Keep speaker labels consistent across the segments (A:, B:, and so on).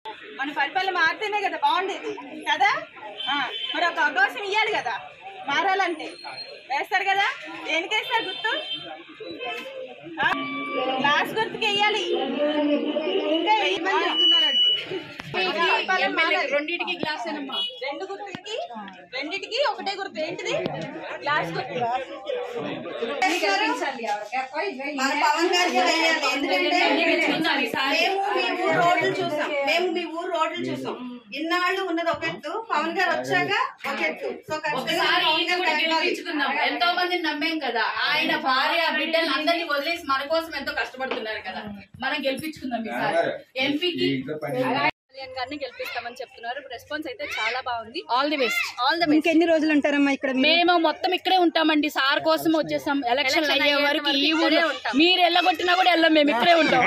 A: మన పరిపాలన మారితేనే కదా బాగుండేది కదా ఆ, మరి ఒక అవకాశం ఇవ్వాలి కదా మారాలంటే వేస్తారు కదా దేనికి వేస్తారు గుర్తు ఆ, గ్లాస్ గుర్తుకి వెయ్యాలి ఇంకా వెయ్యమని చెప్తున్నారండి పరిపాలన మారాలి.
B: రెండింటికి గ్లాస్ ఏనమ్మా
A: రెండు గుర్తులకి రెండిటికి ఒకటే గుర్తు ఏంటిది గ్లాస్ గుర్తు
C: మన పవన్ గారికి వేయాలి ఎందుకంటే మేము మీ ఊరు రోడ్లు చూసాం మేము మీ ఊరు రోడ్లు చూసాం ఇన్నాళ్ళు ఉన్నది ఒక ఎత్తు పవన్ గారు వచ్చాక ఒక ఎత్తు సో ఖచ్చితంగా
B: ఒకసారి
C: పవన్
B: ఈయన
C: గారు
B: కూడా
C: కలగాలి.
B: గెలిపించుకుందాం ఎంతో మందిని నమ్మేం కదా ఆయన భార్య బిడ్డలు అందరినీ వదిలేసి మన కోసం ఎంతో కష్టపడుతున్నారు కదా మనం గెలిపించుకుందాం ఈసారి ఎంపీకి
D: కళ్యాణ్ గారిని గెలిపిస్తామని చెప్తున్నారు రెస్పాన్స్ అయితే చాలా బాగుంది all the best all the best
E: ఇంకెన్ని రోజులు ఉంటారమ్మా ఇక్కడ మీరు?
D: మేము మొత్తం ఇక్కడే ఉంటామండి సార్ కోసం వచ్చేసాం ఎలక్షన్
B: Election
D: అయ్యే
B: అయ్యేంత
D: వరకు
B: వరకు
D: ఈ
B: ఇక్కడే
D: ఊరు
B: ఉంటాం.
D: మీరు ఎల్లగొట్టినా కూడా వెళ్ళం మేము ఇక్కడే ఉంటాం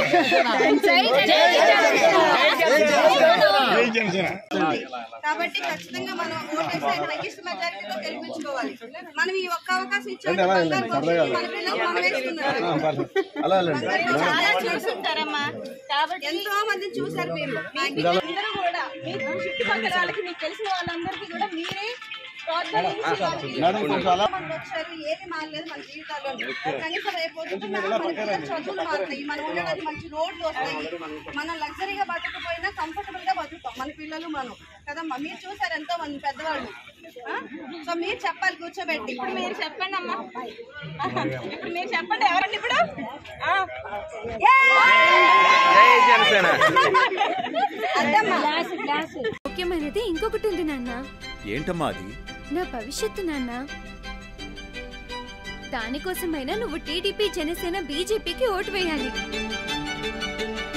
C: కాబట్టి ఖచ్చితంగా మనం ఓటేసి ఆయన హైయెస్ట్ మెజారిటీతో గెలిపించుకోవాలి మనం ఈ ఒక్క అవకాశం ఇచ్చాక బంగారు భవిష్యత్తు మన పిల్లలు మనం వేస్తున్నారు
F: అలా వెళ్ళండి
A: చాలా చూసుంటారమ్మా కాబట్టి
C: ఎంతో మందిని చూసారు మీరు
A: అందరూ కూడా మీ చుట్టుపక్కల వాళ్ళకి మీకు తెలిసిన వాళ్ళందరికీ కూడా మీరే ప్రోత్సహించాలి
F: మేడం కొంచెం అలా
C: మంది వచ్చారు ఏమి మారలేదు మన జీవితాల్లో కనీసం రేపు పొద్దున్న మన పిల్లల చదువులు మారుతాయి మనం ఉండడానికి మంచి రోడ్లు వస్తాయి మనం లగ్జరీగా బతకపోయినా కంఫర్టబుల్ గా బతుకుతాం మన పిల్లలు మనం కదమ్మా మీరు చూసారు ఎంతో మంది పెద్దవాళ్ళు ఆ? సో మీరు చెప్పాలి కూర్చోబెట్టి
A: ఇప్పుడు మీరు చెప్పండి అమ్మా ఇప్పుడు మీరు చెప్పండి ఎవరండి ఇప్పుడు ఆ.
G: ముఖ్యమైనది ఇంకొకటి ఉంది నాన్న
H: ఏంటమ్మా అది
G: నా భవిష్యత్తు నాన్న దానికోసమైనా నువ్వు టీడీపీ జనసేన బీజేపీకి ఓటు వేయాలి